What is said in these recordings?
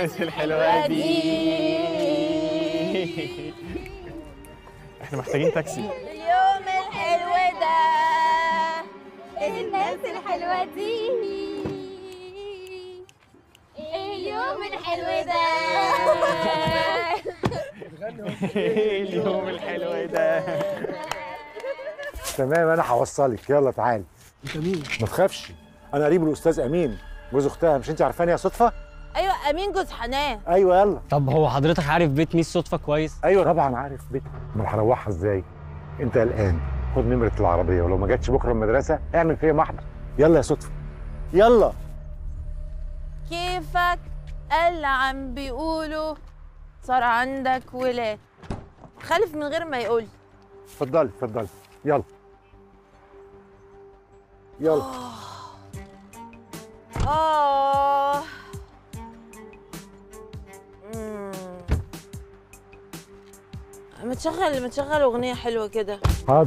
الناس الحلوة دي احنا محتاجين تاكسي اليوم الحلو ده الناس الحلوة دي اليوم الحلو ده اليوم الحلو ده تمام انا هوصلك يلا تعالي انت مين؟ ما تخافش انا قريب الاستاذ امين جوز اختها مش انت عارفاني يا صدفه ايوه امين جوز حنان ايوه يلا طب هو حضرتك عارف بيت ميس صدفه كويس ايوه طبعا عارف بيت امال هروحها ازاي انت قلقان خد نمره العربيه ولو ما جاتش بكره المدرسه اعمل فيا محضر يلا يا صدفه يلا كيفك اللي عم بيقولوا صار عندك ولاد خلف من غير ما يقول اتفضلي اتفضلي يلا يلا اه مم. ما تشغل ما تشغل اغنيه حلوه كده حاضر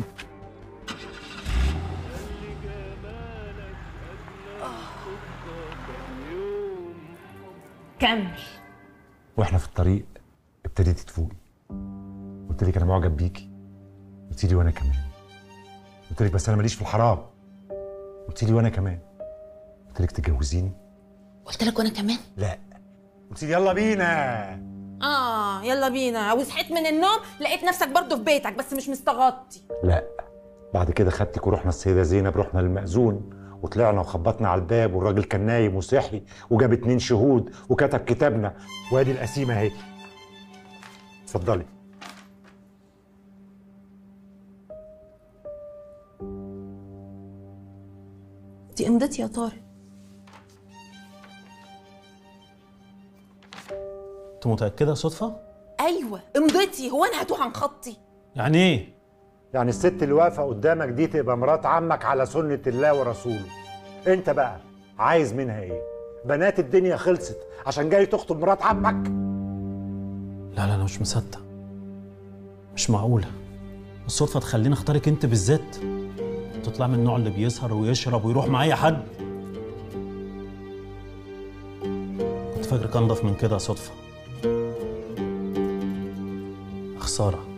كمل واحنا في الطريق ابتديتي تفوقي قلت لك انا معجب بيكي قلت لي وانا كمان قلت لك بس انا ماليش في الحرام قلت لي وانا كمان قلت لك تتجوزيني قلت لك وانا كمان لا قلت لي يلا بينا اه يلا بينا وصحيت من النوم لقيت نفسك برضو في بيتك بس مش مستغطي لا بعد كده خدتك ورحنا السيده زينب رحنا للمأذون وطلعنا وخبطنا على الباب والراجل كان نايم وصحي وجاب اتنين شهود وكتب كتابنا وادي القسيمه اهي اتفضلي دي امضتي يا طارق انت متاكده صدفه؟ ايوه امضتي هو انا هتوه عن خطي يعني ايه؟ يعني الست اللي واقفه قدامك دي تبقى مرات عمك على سنه الله ورسوله انت بقى عايز منها ايه بنات الدنيا خلصت عشان جاي تخطب مرات عمك لا لا انا مش مصدق مش معقوله الصدفه تخليني اختارك انت بالذات تطلع من النوع اللي بيسهر ويشرب ويروح مع اي حد كنت فاكرك انضف من كده يا صدفه خساره